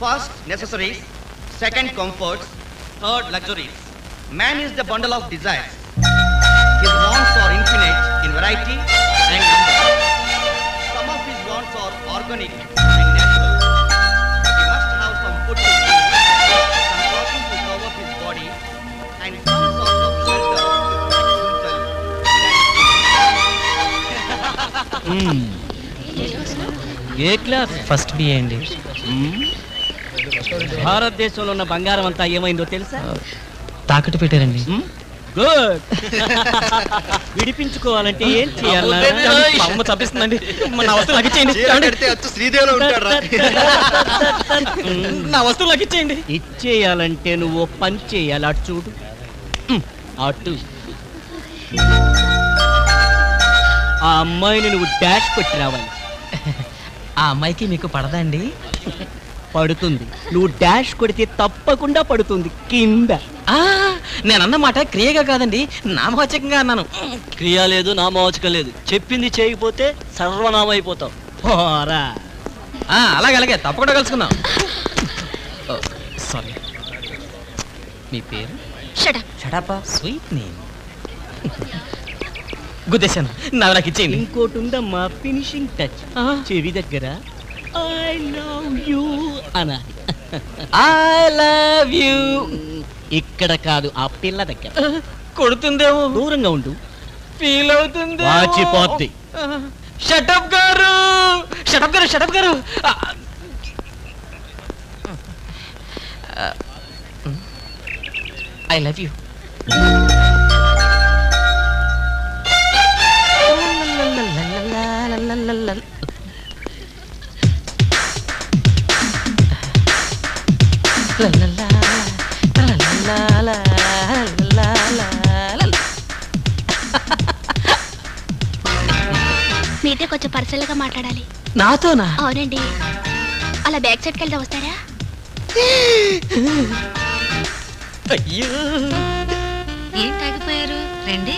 First, necessaries. Second, comforts. Third, luxuries. Man is the bundle of desires. His wants are infinite in variety and number. Some of his wants are organic and natural. He must have some food to eat, some clothing to cover his body, and some sort of shelter A class first BA అండి భారతదేశంలో ఉన్న బంగారం అంతా ఏమైందో తెలుసా తాకట్టు పెట్టారండి good విడిపించుకోవాలంటే ఏం చేయాలి మా అమ్మ చంపిస్తుందండి నా వస్తువు నాకు ఇచ్చేయండి ఏమండి? శ్రీదేవిలో నా వస్తువు నాకు ఇచ్చేయండి ఇచ్చేయాలంటే నువ్వు ఓ పని చేయాలి అటు చూడు ఉమ్, అటు ఆ అమ్మాయిని నువ్వు డాష్ కొట్టి రావాలి ఆ అమ్మాయికి మీకు పడదా అండి పడుతుంది నువ్వు డాష్ కొడితే తప్పకుండా పడుతుంది కింద ఆ, నేను అన్నమాట క్రియగా కాదండి నామవాచకంగా అన్నాను క్రియ లేదు నామవాచకం లేదు చెప్పింది చేయకపోతే సర్వనామం అయిపోతావు పోరా ఆ, అలాగే అలాగే తప్పకుండా కలుసుకుందాం సారీ మీ పేరు షటప్ షడపా స్వీట్ నేమ్ గుద్దేశాను నా నాకు ఇచ్చేయండి ఇంకోటి ఉందమ్మా ఫినిషింగ్ టచ్ చెవి దగ్గర ఐ లవ్ యూ అనాలి ఐ లవ్ యూ ఇక్కడ కాదు ఆ పిల్ల దగ్గర కొడుతుందేమో దూరంగా ఉండు ఫీల్ అవుతుంది వాచిపోద్ది. షటప్ గారు షటప్ గారు షటప్ గారు ఐ లవ్ యూ మీతో కొంచెం పర్సనల్ గా మాట్లాడాలి నాతోనా అవునండి అలా బ్యాక్ సైడ్కి వెళ్తే వస్తారా అయ్యో ఏం తాగిపోయారు రండి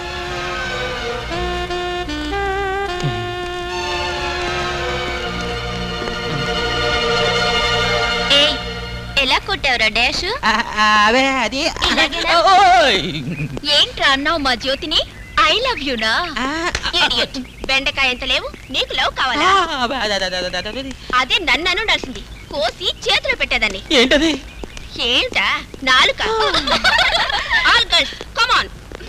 ఏయ్ ఎలా కొట్టావురా డాష్ అదే అది ఇలాగేనా? ఓయ్. ఏంట్రా అన్నావు మా జ్యోతిని ఐ లవ్ యు నా Idiot. బెండకాయ ఎంత లేవు నీకు లవ్ కావాలా ఆ, అదే, అదే, అదే, అదే, అదే, అదే. అదే నన్ను అనుండాల్సింది కోసి చేతిలో పెట్టేదాన్ని ఏంటది ఏంటా నాలుక all girls come on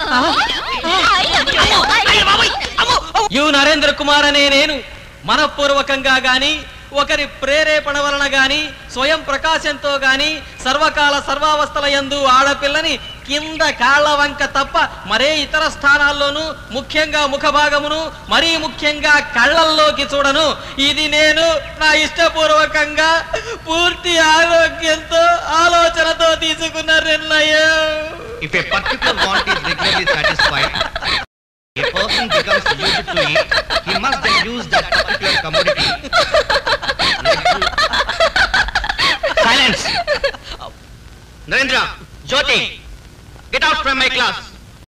you Narendra Kumar అనే నేను మనఃపూర్వకంగా గాని ఒకరి ప్రేరేపణ వలన గాని స్వయం ప్రకాశంతో గాని సర్వకాల సర్వావస్థల యందు ఆడపిల్లని కింద కాళ్ళ వంక తప్ప మరే ఇతర స్థానాల్లోనూ ముఖ్యంగా ముఖభాగమును మరీ ముఖ్యంగా కళ్ళల్లోకి చూడను ఇది నేను నా ఇష్టపూర్వకంగా పూర్తి ఆరోగ్యంతో ఆలోచనతో తీసుకున్న నిర్ణయం If a particular want is regularly satisfied, a person becomes used to it. He must then use that particular commodity. Silence. Narendra, Jyoti, get out from my class.